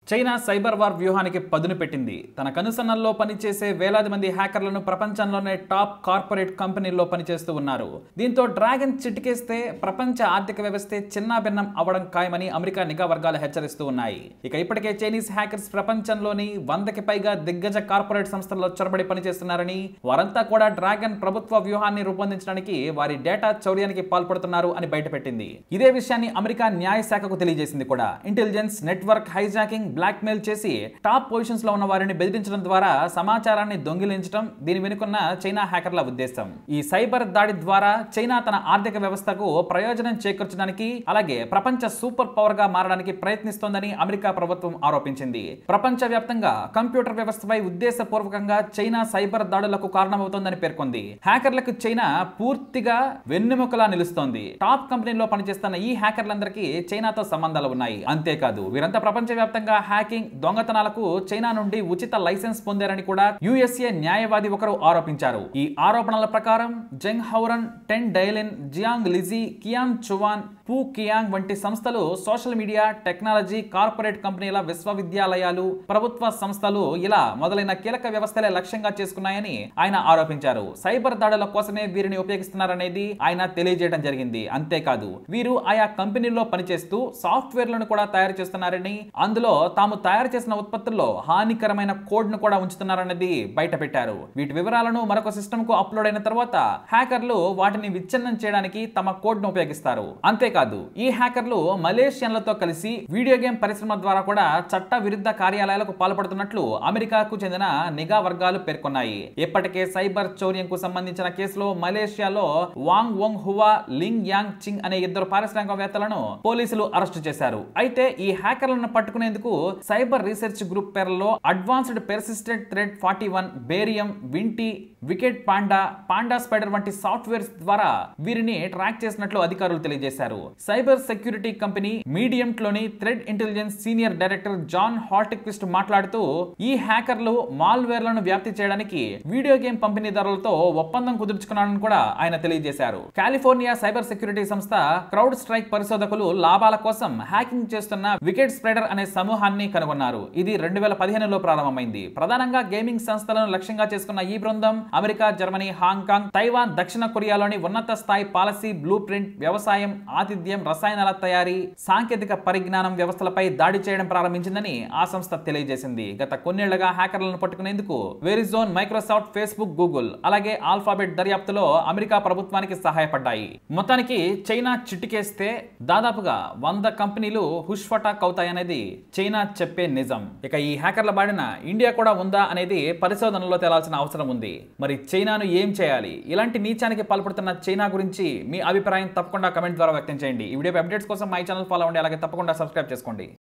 China cyber war వ్యూహానికి పదును పెట్టింది తన కనుసన్నల్లో పనిచేసే వేలాది మంది హ్యాకర్లను ప్రపంచంలోనే టాప్ కార్పొరేట్ కంపెనీల్లో పనిచేస్తూ ఉన్నారు దీంతో డ్రాగన్ చిటికేస్తే ప్రపంచ ఆర్థిక వ్యవస్థే చిన్నాభిన్నం అవడం ఖాయమని అమెరికా నిఘా వర్గాలు హెచ్చరిస్తూ ఉన్నాయి ఇక ఇప్పటికే చైనీస్ హ్యాకర్స్ ప్రపంచంలోని వందకి పైగా దిగ్గజ కార్పొరేట్ సంస్థల్లో చొరబడి పనిచేస్తున్నారని వారంతా కూడా డ్రాగన్ ప్రభుత్వ వ్యూహాన్ని రూపొందించడానికి వారి డేటా చౌర్యానికి పాల్పడుతున్నారు అని బయటపెట్టింది ఇదే విషయాన్ని అమెరికా న్యాయ శాఖకు తెలియజేసింది కూడా ఇంటెలిజెన్స్ నెట్వర్క్ హైజాకింగ్ బ్లాక్మెయిల్ చేసి టాప్ పొజిషన్స్ లో ఉన్న వారిని బెదిరించడం ద్వారా సమాచారాన్ని దొంగిలించడం దీని వెనుకున్న చైనా హ్యాకర్ల ఉద్దేశం ఈ సైబర్ దాడి ద్వారా చైనా తన ఆర్థిక వ్యవస్థకు ప్రయోజనం చేకూర్చడానికి అలాగే ప్రపంచ సూపర్ పవర్ గా మారడానికి ప్రయత్నిస్తోందని అమెరికా ప్రభుత్వం ఆరోపించింది ప్రపంచ వ్యాప్తంగా కంప్యూటర్ వ్యవస్థపై ఉద్దేశపూర్వకంగా చైనా సైబర్ దాడులకు కారణమవుతోందని పేర్కొంది హ్యాకర్లకు చైనా పూర్తిగా వెన్నెముకలా నిలుస్తోంది టాప్ కంపెనీలో పనిచేస్తున్న ఈ హ్యాకర్లందరికీ చైనాతో సంబంధాలు ఉన్నాయి అంతేకాదు వీరంతా ప్రపంచవ్యాప్తంగా హ్యాకింగ్ దొంగతనాలకు చైనా నుండి ఉచిత లైసెన్స్ పొందారని కూడా యుఎస్ఏ న్యాయవాది ఒకరు ఆరోపించారు ఈ ఆరోపణల ప్రకారం Zhang Haoran Tan Dailin Jiang Lizhi Qian Chuan Fu Qiang వంటి సంస్థలు సోషల్ మీడియా టెక్నాలజీ కార్పొరేట్ కంపెనీల విశ్వవిద్యాలయాలు ప్రభుత్వ సంస్థలు ఇలా మొదలైన కీలక వ్యవస్థలే లక్ష్యంగా చేసుకున్నాయని ఆయన ఆరోపించారు సైబర్ దాడుల కోసమే వీరిని ఉపయోగిస్తున్నారనేది ఆయన తెలియజేయడం జరిగింది అంతేకాదు వీరు ఆయా కంపెనీల్లో పనిచేస్తూ సాఫ్ట్వేర్లను కూడా తయారు చేస్తున్నారని అందులో తాము తయారు చేసిన ఉత్పత్తుల్లో హానికరమైన కోడ్ ను కూడా ఉంచుతున్నారన్నది బయట పెట్టారు వీటి వివరాలను మరొక సిస్టమ్ కు అప్లోడ్ అయిన తర్వాత హ్యాకర్లు వాటిని విచ్ఛిన్నం చేయడానికి తమ కోడ్ ను ఉపయోగిస్తారు అంతేకాదు ఈ హ్యాకర్లు మలేషియన్లతో కలిసి వీడియో గేమ్ పరిశ్రమ ద్వారా కూడా చట్ట విరుద్ధ కార్యాలయాలకు పాల్పడుతున్నట్లు అమెరికాకు చెందిన నిఘా వర్గాలు పేర్కొన్నాయి ఇప్పటికే సైబర్ చౌర్యంకు సంబంధించిన కేసులో మలేషియాలో వాంగ్ వొంగ్ హువా లింగ్ యాంగ్ చింగ్ అనే ఇద్దరు పారిశ్రామికవేత్తలను పోలీసులు అరెస్టు చేశారు అయితే ఈ హ్యాకర్లను పట్టుకునేందుకు సైబర్ రీసెర్చ్ గ్రూప్ పేర్లలో advanced persistent threat forty one barium Winnti wicked panda panda spider వంటి సాఫ్ట్వేర్స్ ద్వారా వీరిని ట్రాక్ చేసినట్లు అధికారులు తెలియజేశారు సైబర్ సెక్యూరిటీ కంపెనీ మీడియంట్ లోని threat intelligence senior director John Hultquist మాట్లాడుతూ ఈ హ్యాకర్లు మాల్వేర్లను వ్యాప్తి చేయడానికి వీడియో గేమ్ పంపిణీదారులతో ఒప్పందం కుదుర్చుకున్నారని కూడా ఆయన తెలియజేశారు కాలిఫోర్నియా సైబర్ సెక్యూరిటీ సంస్థ క్రౌడ్ స్ట్రైక్ పరిశోధకులు లాభాల కోసం హ్యాకింగ్ చేస్తున్న వికెట్ స్ప్రెడర్ అనే సమూహాన్ని కనుగొన్నారు ఇది రెండు వేల పదిహేనులో ప్రారంభమైంది ప్రధానంగా గేమింగ్ సంస్థలను లక్ష్యంగా చేసుకున్న ఈ బృందం అమెరికా జర్మనీ హాంకాంగ్ తైవాన్ దక్షిణ కొరియాలోని ఉన్నత స్థాయి పాలసీ బ్లూ ప్రింట్ వ్యవసాయం ఆతిథ్యం రసాయనాల తయారీ సాంకేతిక పరిజ్ఞానం వ్యవస్థలపై దాడి చేయడం ప్రారంభించిందని ఆ సంస్థ తెలియజేసింది గత కొన్నేళ్లుగా హ్యాకర్లను పట్టుకునేందుకు వెరిజోన్ మైక్రోసాఫ్ట్ ఫేస్బుక్ గూగుల్ అలాగే ఆల్ఫాబెట్ దర్యాప్తులో అమెరికా ప్రభుత్వానికి సహాయపడ్డాయి మొత్తానికి చైనా చిటికేస్తే దాదాపుగా వంద కంపెనీలు హుష్ఫటాక్ అవుతాయనేది చైనా చెప్పే నిజం ఇక ఈ హ్యాకర్ల బాడిన ఇండియా కూడా ఉందా అనేది పరిశోధనలో తేలాల్సిన అవసరం ఉంది మరి చైనాను ఏం చేయాలి ఇలాంటి నీచానికి పాల్పడుతున్న చైనా గురించి మీ అభిప్రాయం తప్పకుండా కమెంట్ ద్వారా వ్యక్తం చేయండి ఈ వీడియో అప్డేట్స్ కోసం మై ఛానల్ ఫాలో అవ్వండి అలాగే తప్పకుండా సబ్స్క్రైబ్ చేసుకోండి